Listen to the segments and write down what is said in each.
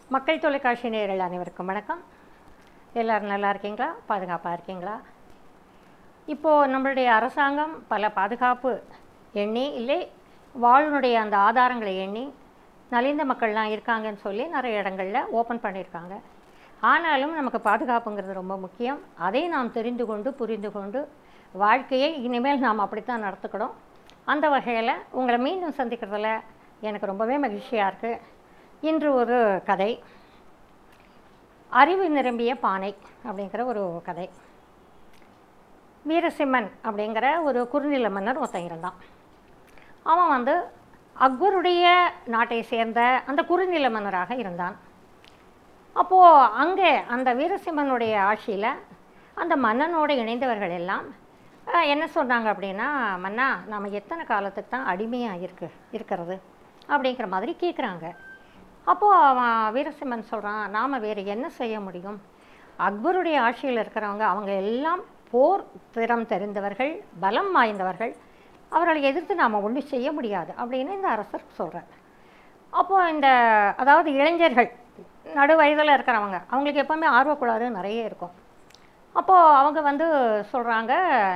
மக்கள் தொலைக்காட்சி நேயர்கள் அனைவருக்கும் வணக்கம் எல்லோரும் நல்லா இருக்கீங்களா பாதுகாப்பாக இருக்கீங்களா இப்போது நம்மளுடைய அரசாங்கம் பல பாதுகாப்பு எண்ணி இல்லை வாழ்னுடைய அந்த ஆதாரங்களை எண்ணி நலிந்த மக்கள்லாம் இருக்காங்கன்னு சொல்லி நிறைய இடங்களில் ஓப்பன் பண்ணியிருக்காங்க ஆனாலும் நமக்கு பாதுகாப்புங்கிறது ரொம்ப முக்கியம் அதை நாம் தெரிந்து கொண்டு புரிந்து கொண்டு வாழ்க்கையை இனிமேல் நாம் அப்படித்தான் நடத்துக்கணும் அந்த வகையில் உங்களை மீண்டும் சந்திக்கிறதுல எனக்கு ரொம்பவே மகிழ்ச்சியாக இருக்குது இன்று ஒரு கதை அறிவு நிரம்பிய பானை அப்படிங்கிற ஒரு கதை வீரசிம்மன் அப்படிங்கிற ஒரு குறுநில மன்னர் ஒருத்தன் இருந்தான் அவன் வந்து அக்பருடைய நாட்டை சேர்ந்த அந்த குறுநில மன்னராக இருந்தான் அப்போது அங்கே அந்த வீரசிம்மனுடைய ஆட்சியில் அந்த மன்னனோடு இணைந்தவர்கள் எல்லாம் அஹ், என்ன சொன்னாங்க அப்படின்னா மன்னா நம்ம எத்தனை காலத்துக்கு தான் அடிமையாக இருக்கு இருக்கிறது அப்படிங்கிற மாதிரி கேட்குறாங்க அப்போது அவன் வீரசிம்மன் சொல்கிறான் நாம் வேறு என்ன செய்ய முடியும் அக்பருடைய ஆட்சியில் இருக்கிறவங்க அவங்க எல்லாம் போர் திறம் தெரிந்தவர்கள் பலம் வாய்ந்தவர்கள் அவர்களை எதிர்த்து நாம் ஒன்றும் செய்ய முடியாது அப்படின்னு இந்த அரசர் சொல்கிறார் அப்போது இந்த அதாவது இளைஞர்கள் நடு வயதில் இருக்கிறவங்க அவங்களுக்கு எப்போவுமே ஆர்வக்குளாறு நிறைய இருக்கும் அப்போது அவங்க வந்து சொல்கிறாங்க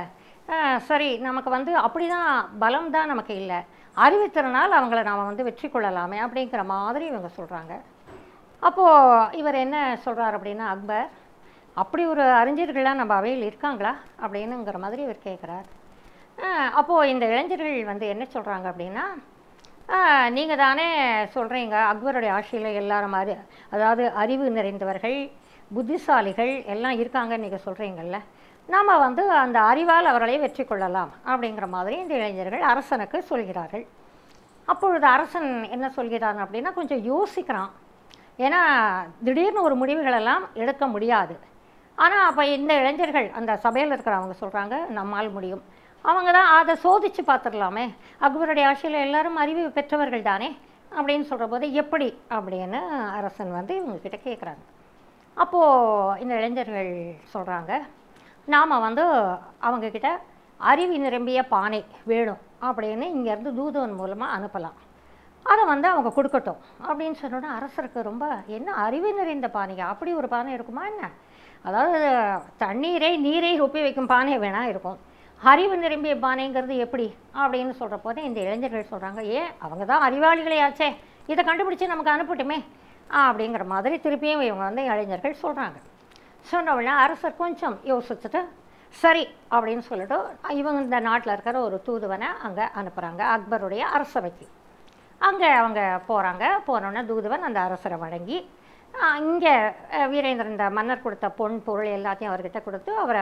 சரி நமக்கு வந்து அப்படி தான் பலம் தான் நமக்கு இல்லை அறிவித்திறனால் அவங்கள நாம் வந்து வெற்றி கொள்ளலாமே அப்படிங்கிற மாதிரி இவங்க சொல்கிறாங்க அப்போது இவர் என்ன சொல்கிறார் அப்படின்னா அக்பர் அப்படி ஒரு அறிஞர்கள்லாம் நம்ம அவையில் இருக்காங்களா அப்படின்னுங்கிற மாதிரி இவர் கேட்குறார் அப்போது இந்த இளைஞர்கள் வந்து என்ன சொல்கிறாங்க அப்படின்னா நீங்கள் தானே சொல்கிறீங்க அக்பருடைய ஆட்சியில் எல்லாரும் அறி அதாவது அறிவு நிறைந்தவர்கள் புத்திசாலிகள் எல்லாம் இருக்காங்கன்னு நீங்கள் சொல்கிறீங்கல்ல நாம் வந்து அந்த அறிவால் அவர்களை வெற்றி கொள்ளலாம் அப்படிங்கிற மாதிரி இந்த இளைஞர்கள் அரசனுக்கு சொல்கிறார்கள் அப்பொழுது அரசன் என்ன சொல்கிறான் அப்படின்னா கொஞ்சம் யோசிக்கிறான் ஏன்னா திடீர்னு ஒரு முடிவுகளெல்லாம் எடுக்க முடியாது ஆனால் அப்போ இந்த இளைஞர்கள் அந்த சபையில் இருக்கிறவங்க சொல்கிறாங்க நம்மால் முடியும் அவங்க தான் அதை சோதித்து பார்த்துடலாமே அக்பருடைய ஆட்சியில் எல்லாரும் அறிவு பெற்றவர்கள் தானே அப்படின்னு சொல்கிற போது எப்படி அப்படின்னு அரசன் வந்து இவங்கக்கிட்ட கேட்குறாங்க அப்போது இந்த இளைஞர்கள் சொல்கிறாங்க நாம் வந்து அவங்கக்கிட்ட அறிவு நிரம்பிய பானை வேணும் அப்படின்னு இங்கேருந்து தூதுவன் மூலமாக அனுப்பலாம் அதை வந்து அவங்க கொடுக்கட்டும் அப்படின்னு சொன்னோன்னா அரசருக்கு ரொம்ப என்ன அறிவு நிறைந்த பானையா அப்படி ஒரு பானை இருக்குமா என்ன அதாவது தண்ணீரை நீரை ஒப்பி வைக்கும் பானை வேணால் இருக்கும் அறிவு நிரம்பிய பானைங்கிறது எப்படி அப்படின்னு சொல்கிற போதே இந்த இளைஞர்கள் சொல்கிறாங்க ஏன் அவங்க தான் அறிவாளிகளே ஆச்சே இதை கண்டுபிடிச்சி நமக்கு அனுப்பட்டுமே அப்படிங்கிற மாதிரி திருப்பியும் இவங்க வந்து இளைஞர்கள் சொல்கிறாங்க சொன்ன உடனே அரசர் கொஞ்சம் யோசிச்சுட்டு சரி அப்படின்னு சொல்லிட்டு இவங்க இந்த நாட்டில் இருக்கிற ஒரு தூதுவனை அங்கே அனுப்புகிறாங்க அக்பருடைய அரசவைக்கு அங்கே அவங்க போகிறாங்க போனோடனே தூதுவன் அந்த அரசரை வழங்கி இங்கே வீரேந்திரன் இந்த மன்னர் கொடுத்த பொன் பொருள் எல்லாத்தையும் அவர்கிட்ட கொடுத்து அவரை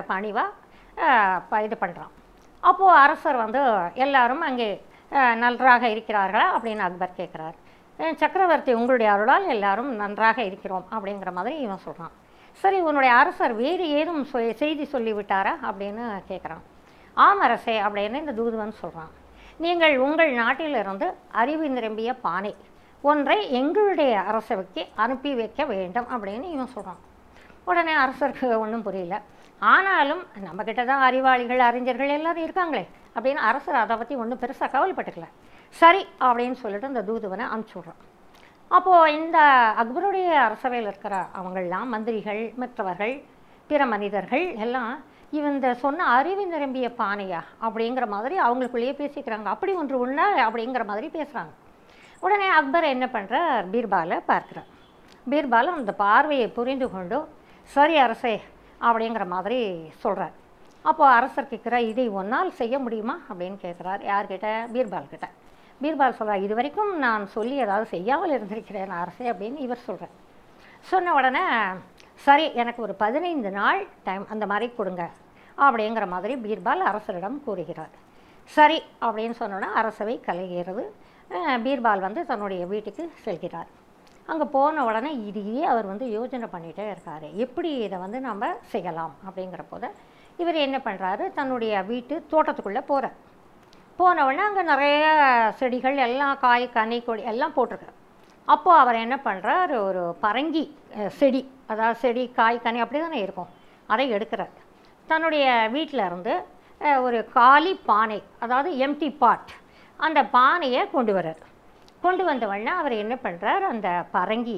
பணிவாக இது பண்ணுறான் அப்போது அரசர் வந்து எல்லாரும் அங்கே அஹ், நன்றாக இருக்கிறார்களா அப்படின்னு அக்பர் கேட்குறார் சக்கரவர்த்தி உங்களுடைய அருளால் எல்லாரும் நன்றாக இருக்கிறோம் அப்படிங்கிற மாதிரி இவன் சொல்கிறான் சரி உன்னுடைய அரசர் வேறு ஏதும் சொ- செய்தி சொல்லிவிட்டாரா அப்படின்னு கேட்குறான் ஆம் அரசே அப்படின்னு இந்த தூதுவன் சொல்கிறான் நீங்கள் உங்கள் நாட்டிலிருந்து அறிவு நிரம்பிய பானை ஒன்றை எங்களுடைய அரசவைக்கு அனுப்பி வைக்க வேண்டும் அப்படின்னு இவன் சொல்கிறான் உடனே அரசருக்கு ஒன்றும் புரியல ஆனாலும் நம்மக்கிட்ட தான் அறிவாளிகள் அறிஞர்கள் எல்லாரும் இருக்காங்களே அப்படின்னு அரசர் அதை பற்றி ஒன்றும் பெருசாக கவலைப்பட்டுக்கல சரி அப்படின்னு சொல்லிட்டு இந்த தூதுவனை அனுப்பிச்சி விட்றான் அப்போது இந்த அக்பருடைய அரசவையில் இருக்கிற அவங்கெல்லாம் மந்திரிகள் மற்றவர்கள் பிற மனிதர்கள் எல்லாம் இவன் இந்த சொன்ன அறிவு நிரம்பிய பானையா அப்படிங்கிற மாதிரி அவங்களுக்குள்ளேயே பேசிக்கிறாங்க அப்படி ஒன்று உண்டா அப்படிங்கிற மாதிரி பேசுகிறாங்க உடனே அக்பர் என்ன பண்ணுறார் பீர்பாலை பார்க்குறார் பீர்பாலும் அந்த பார்வையை புரிந்து கொண்டு சரி அரசே அப்படிங்கிற மாதிரி சொல்கிறார் அப்போ அரசர் கேட்குறா இதை ஒன்றால் செய்ய முடியுமா அப்படின்னு கேட்குறார் யார்கிட்ட பீர்பால் கிட்ட பீர்பால் சொல்கிறார் இது வரைக்கும் நான் சொல்லி ஏதாவது செய்யாமல் இருந்திருக்கிறேன் அரசே அப்படின்னு இவர் சொல்கிறார் சொன்ன உடனே சரி எனக்கு ஒரு பதினைந்து நாள் டைம் அந்த மாதிரி கொடுங்க அப்படிங்கிற மாதிரி பீர்பால் அரசரிடம் கூறுகிறார் சரி அப்படின்னு சொன்னோன்னா அரசவை கலைகிறது அஹ் பீர்பால் வந்து தன்னுடைய வீட்டுக்கு செல்கிறார் அங்கே போன உடனே இதையே அவர் வந்து யோசனை பண்ணிகிட்டே இருக்கார் எப்படி இதை வந்து நம்ம செய்யலாம் அப்படிங்கிற போது இவர் என்ன பண்ணுறாரு தன்னுடைய வீட்டு தோட்டத்துக்குள்ளே போகிறார் போன உடனே அங்கே நிறைய செடிகள் எல்லாம் காய் கனி கொடி எல்லாம் போட்டிருக்காரு அப்போது அவர் என்ன பண்ணுறார் ஒரு பரங்கி அஹ், செடி அதாவது செடி காய் கனி அப்படி தானே இருக்கும் அதை எடுக்கிறார் தன்னுடைய வீட்டில் இருந்து அஹ், ஒரு காலி பானை அதாவது எம்டி பாட் அந்த பானையை கொண்டு வர்றார் கொண்டு வந்த உடனே அவர் என்ன பண்ணுறார் அந்த பரங்கி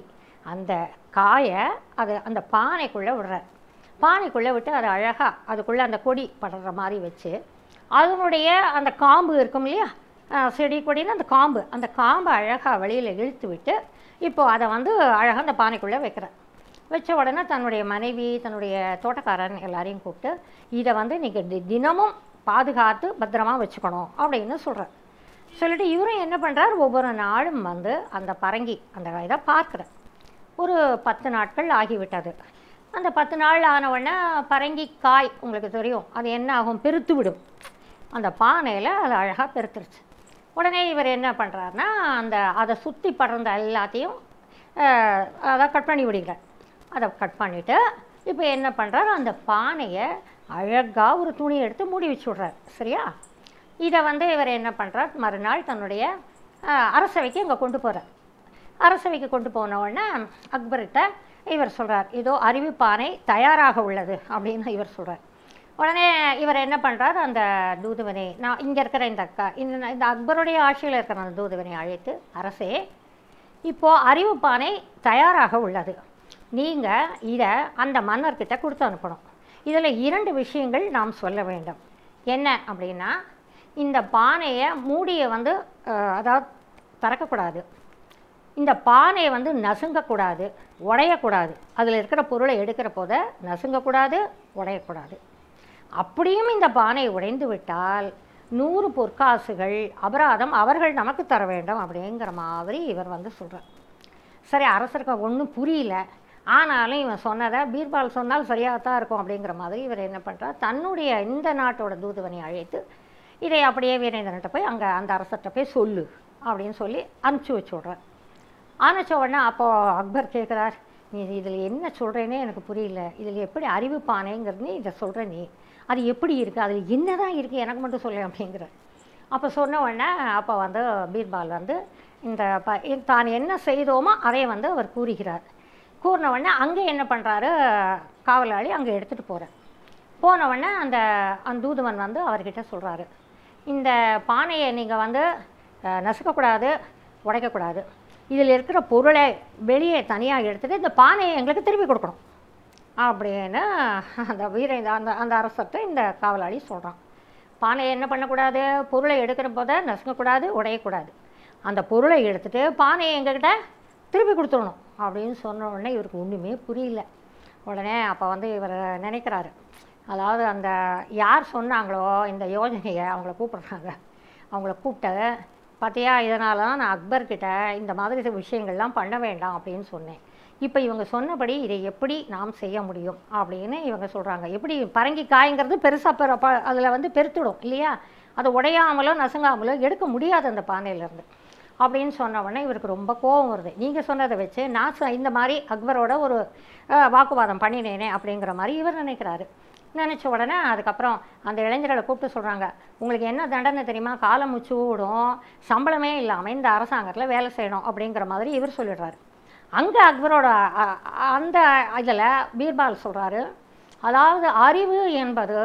அந்த காயை அது அந்த பானைக்குள்ளே விடுறார் பானைக்குள்ளே விட்டு அதை அழகாக அதுக்குள்ளே அந்த கொடி படுற மாதிரி வச்சு அதனுடைய அந்த காம்பு இருக்கும் இல்லையா அஹ் செடி கொடின்னு அந்த காம்பு அந்த காம்பை அழகாக வெளியில் இழுத்து விட்டு இப்போது அதை வந்து அழகாக அந்த பானைக்குள்ளே வைக்கிறார் வச்ச உடனே தன்னுடைய மனைவி தன்னுடைய தோட்டக்காரன் எல்லாரையும் கூப்பிட்டு இதை வந்து நீங்கள் தி தினமும் பாதுகாத்து பத்திரமா வச்சுக்கணும் அப்படின்னு சொல்கிறார் சொல்லிட்டு இவரும் என்ன பண்ணுறார் ஒவ்வொரு நாளும் வந்து அந்த பரங்கி அந்த இதை பார்க்குறார் ஒரு பத்து நாட்கள் ஆகிவிட்டது அந்த பத்து நாள் ஆன உடனே பரங்கி காய் உங்களுக்கு தெரியும் அது என்ன ஆகும் பெருத்து விடும் அந்த பானையில் அது அழகாக பெருத்துருச்சு உடனே இவர் என்ன பண்ணுறாருனா அந்த அதை சுற்றி படர்ந்த எல்லாத்தையும் அஹ், அதை கட் பண்ணி விடுகிறார் அதை கட் பண்ணிவிட்டு இப்போ என்ன பண்ணுறாரு அந்த பானையை அழகாக ஒரு துணி எடுத்து மூடி வச்சு விட்றாரு சரியா இதை வந்து இவர் என்ன பண்ணுறார் மறுநாள் தன்னுடைய அஹ், அரசவைக்கு இங்கே கொண்டு போகிறார் அரசவைக்கு கொண்டு போன உடனே அக்பர்கிட்ட இவர் சொல்கிறார் இதோ அறிவிப்பானை தயாராக உள்ளது அப்படின்னு இவர் சொல்கிறார் உடனே இவர் என்ன பண்ணுறார் அந்த தூதுவனை நான் இங்கே இருக்கிற இந்த அக்கா இந்த இந்த அக்பருடைய ஆட்சியில் இருக்கிற அந்த தூதுவனை அழைத்து அரசே இப்போது அறிவிப்பானை தயாராக உள்ளது நீங்கள் இதை அந்த மன்னர்கிட்ட கொடுத்து அனுப்பணும் இதில் இரண்டு விஷயங்கள் நாம் சொல்ல வேண்டும் என்ன அப்படின்னா இந்த பானையை மூடியை வந்து அஹ், அதாவது திறக்கக்கூடாது இந்த பானையை வந்து நசுங்கக்கூடாது உடையக்கூடாது அதில் இருக்கிற பொருளை எடுக்கிற போத நசுங்கக்கூடாது உடையக்கூடாது அப்படியும் இந்த பானை உடைந்து விட்டால் நூறு பொற்காசுகள் அபராதம் அவர்கள் நமக்கு தர வேண்டும் அப்படிங்கிற மாதிரி இவர் வந்து சொல்கிறார் சரி அரசருக்கு ஒன்றும் புரியல ஆனாலும் இவன் சொன்னதை பீர்பால் சொன்னால் சரியாக தான் இருக்கும் அப்படிங்கிற மாதிரி இவர் என்ன பண்ணுறார் தன்னுடைய இந்த நாட்டோட தூதுவனை அழைத்து இதை அப்படியே வீரேந்திரன்ட்ட போய் அங்கே அந்த அரசர்கிட்ட போய் சொல்லு அப்படின்னு சொல்லி அனுப்பிச்சி வச்சு விட்றார் அனுப்பிச்ச உடனே அப்போது அக்பர் கேட்குறார் நீ இதில் என்ன சொல்கிறேனே எனக்கு புரியல இதில் எப்படி அறிவு பானைங்கிறது நீ இதை சொல்கிற நீ அது எப்படி இருக்குது அதில் என்ன தான் இருக்குது எனக்கு மட்டும் சொல்லு அப்படிங்கிற அப்போ சொன்ன உடனே அப்போ வந்து பீர்பால் வந்து இந்த ப இ- தான் என்ன செய்தோமோ அதை வந்து அவர் கூறுகிறார் கூறின உடனே அங்கே என்ன பண்ணுறாரு காவலாளி அங்கே எடுத்துகிட்டு போகிறார் போன உடனே அந்த அந்த தூதுவன் வந்து அவர்கிட்ட சொல்கிறாரு இந்த பானையை நீங்கள் வந்து அஹ், நசுக்கக்கூடாது உடைக்கக்கூடாது இதில் இருக்கிற பொருளை வெளியே தனியாக எடுத்துட்டு இந்த பானையை எங்களுக்கு திருப்பி கொடுக்கணும் அப்படின்னு அந்த வீர அந்த அந்த அரசர்கிட்ட இந்த காவலாளி சொல்கிறான் பானையை என்ன பண்ணக்கூடாது பொருளை எடுக்கிற போத நசுங்கக்கூடாது உடையக்கூடாது அந்த பொருளை எடுத்துட்டு பானையை எங்ககிட்ட திருப்பி கொடுத்துடணும் அப்படின்னு சொன்ன உடனே இவருக்கு ஒன்றுமே புரியல உடனே அப்போ வந்து இவர் நினைக்கிறாரு அதாவது அந்த யார் சொன்னாங்களோ இந்த யோஜனையை அவங்கள கூப்பிடுறாங்க அவங்கள கூப்பிட்டு பார்த்தியா இதனால தான் நான் அக்பர்கிட்ட இந்த மாதிரி விஷயங்கள்லாம் பண்ண வேண்டாம் அப்படின்னு சொன்னேன் இப்போ இவங்க சொன்னபடி இதை எப்படி நாம் செய்ய முடியும் அப்படின்னு இவங்க சொல்கிறாங்க எப்படி பரங்கி காய்ங்கிறது பெருசாக பெற அதில் வந்து பெருத்துடும் இல்லையா அது உடையாமலோ நசுங்காமலோ எடுக்க முடியாது அந்த பானையிலேருந்து அப்படின்னு சொன்ன உடனே இவருக்கு ரொம்ப கோபம் வருது நீங்கள் சொன்னதை வச்சு நான் சொ- இந்த மாதிரி அக்பரோட ஒரு அஹ், வாக்குவாதம் பண்ணினேனே அப்படிங்கிற மாதிரி இவர் நினைக்கிறாரு நினச்ச உடனே அதுக்கப்புறம் அந்த இளைஞர்களை கூப்பிட்டு சொல்கிறாங்க உங்களுக்கு என்ன தண்டனை தெரியுமா காலம் முச்சு விடும் சம்பளமே இல்லாமல் இந்த அரசாங்கத்தில் வேலை செய்யணும் அப்படிங்கிற மாதிரி இவர் சொல்லிடுறாரு அங்கே அக்பரோட அ- அ- அந்த இதில் பீர்பால் சொல்கிறாரு அதாவது அறிவு என்பது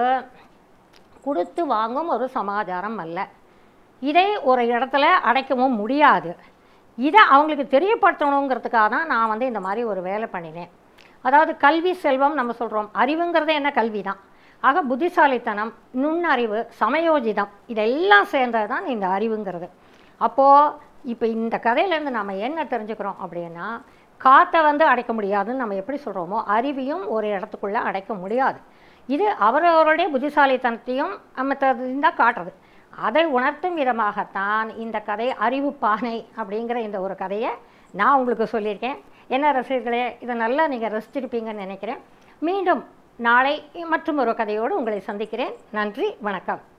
கொடுத்து வாங்கும் ஒரு சமாச்சாரம் அல்ல இதை ஒரு இடத்துல அடைக்கவும் முடியாது இதை அவங்களுக்கு தெரியப்படுத்தணுங்கிறதுக்காக தான் நான் வந்து இந்த மாதிரி ஒரு வேலை பண்ணினேன் அதாவது கல்வி செல்வம் நம்ம சொல்கிறோம் அறிவுங்கிறது என்ன கல்வி தான் ஆக புத்திசாலித்தனம் நுண்ணறிவு சமயோஜிதம் இதெல்லாம் சேர்ந்தது தான் இந்த அறிவுங்கிறது அப்போது இப்போ இந்த கதையிலேருந்து நம்ம என்ன தெரிஞ்சுக்கிறோம் அப்படின்னா காற்றை வந்து அடைக்க முடியாதுன்னு நம்ம எப்படி சொல்கிறோமோ அறிவையும் ஒரு இடத்துக்குள்ளே அடைக்க முடியாது இது அவரவருடைய புத்திசாலித்தனத்தையும் நம்ம தான் காட்டுறது அதை உணர்த்தும் விதமாகத்தான் இந்த கதை அறிவு பானை அப்படிங்கிற இந்த ஒரு கதையை நான் உங்களுக்கு சொல்லியிருக்கேன் என்ன ரசிகர்களே இதை நல்லா நீங்கள் ரசிச்சிருப்பீங்கன்னு நினைக்கிறேன் மீண்டும் நாளை மற்றும் ஒரு கதையோடு உங்களை சந்திக்கிறேன் நன்றி வணக்கம்